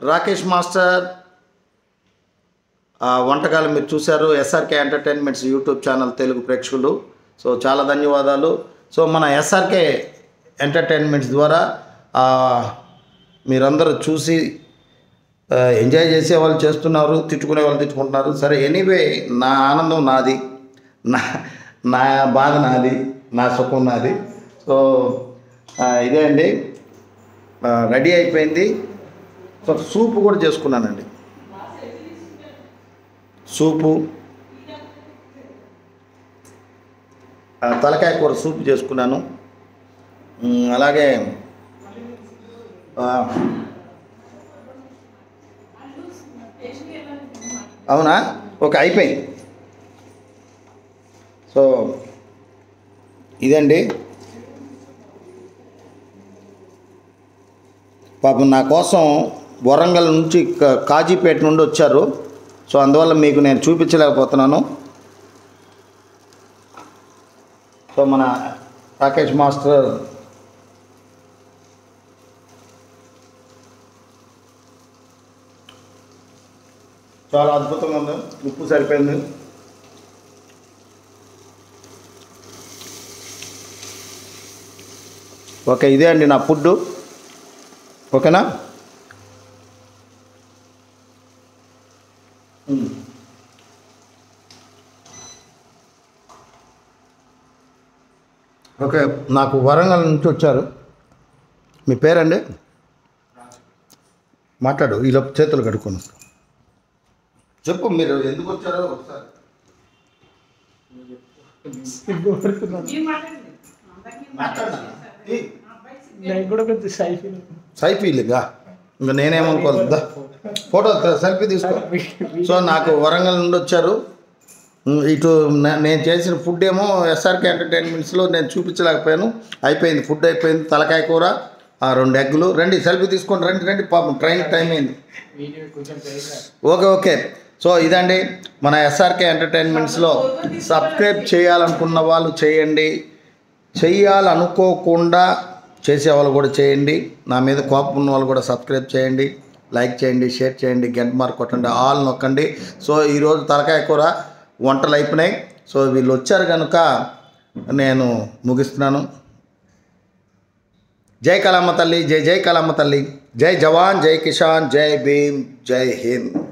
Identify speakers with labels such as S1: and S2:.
S1: Rakesh master ఆ, వంటకాలు మీరు చూశారు SRK entertainments YouTube channel Telugu ప్రేక్షకులు సో చాలా ధన్యవాదాలు సో మన ఎస్ఆర్కే ఎంటర్టైన్మెంట్స్ ద్వారా ఆ, మీరందరూ చూసి ఆ, ఎంజాయ్ చేసే వాళ్ళు చేస్తున్నారు తిట్టుకునే వాళ్ళు తిట్టుకుంటున్నారు సరే ఎనీవే నా ఆనందం నాది నా నా బాధ నాది నా సుఖం నాది సో ఆ, ఇదే అండి ఆ, రెడీ అయిపోయింది సో సూప్ కూడా చేసుకున్నానండి సూపు ఆ, తలకాయ కూర సూప్ చేసుకున్నాను ఉమ్, అలాగే ఆ, అవునా ఓకే అయిపోయింది సో ఇదండి పాపం నా కోసం వరంగల్ నుంచి క- కాజీపేట నుండి వచ్చారు సో అందువల్ల మీకు నేను చూపించలేకపోతున్నాను సో మన రాకేష్ మాస్టర్ చాలా అద్భుతంగా ఉంది ఉప్పు సరిపోయింది ఓకే ఇదే అండి నా ఫుడ్ ఓకేనా ఉమ్. ఓకే నాకు వరంగల్ నుంచి వచ్చారు మీ పేరండి మాట్లాడు ఈ లోపు చేతులు కడుక్కోను చెప్పు మీరు ఎందుకు వచ్చారో ఒకసారి మాట్లాడండి
S2: నేను కూడా కొంచెం సైఫీ
S1: సైఫీలుగా ఇంకా నేనేమనుకోవాలి దా, ఫోటో త- సెల్ఫీ తీసుకో సో నాకు వరంగల్ నుండి వచ్చారు ఉమ్, ఇటు నే- నేను చేసిన ఫుడ్ ఏమో ఎస్ఆర్కే ఎంటర్టైన్మెంట్స్లో నేను చూపించలేకపోయాను అయిపోయింది ఫుడ్ అయిపోయింది తలకాయ కూర ఆ రెండు ఎగ్గులు రండి సెల్ఫీ తీసుకోండి రండి రండి పాపం ట్రైన్ టైం అయింది
S2: వీడియో కొంచెం పెరిగా
S1: ఓకే ఓకే సో ఇదండి మన ఎస్ఆర్కే ఎంటర్టైన్మెంట్స్లో సబ్స్క్రైబ్ చేయాలనుకున్న వాళ్ళు చేయండి చెయ్యాలనుకోకుండా చేసేవాళ్ళు కూడా చేయండి నా మీద కోపం ఉన్న వాళ్ళు కూడా సబ్స్క్రైబ్ చేయండి లైక్ చేయండి షేర్ చేయండి గంట మార్క్ కొట్టండి ఆల్ నొక్కండి సో ఈరోజు తలకాయ కూర వంటలు అయిపోయినాయి సో వీళ్ళు వచ్చారు కనుక నేను ముగిస్తున్నాను జై కలమ్మ తల్లి జై జై కలమ్మ తల్లి జై జవాన్ జై కిషాన్ జై భీమ్ జై హింద్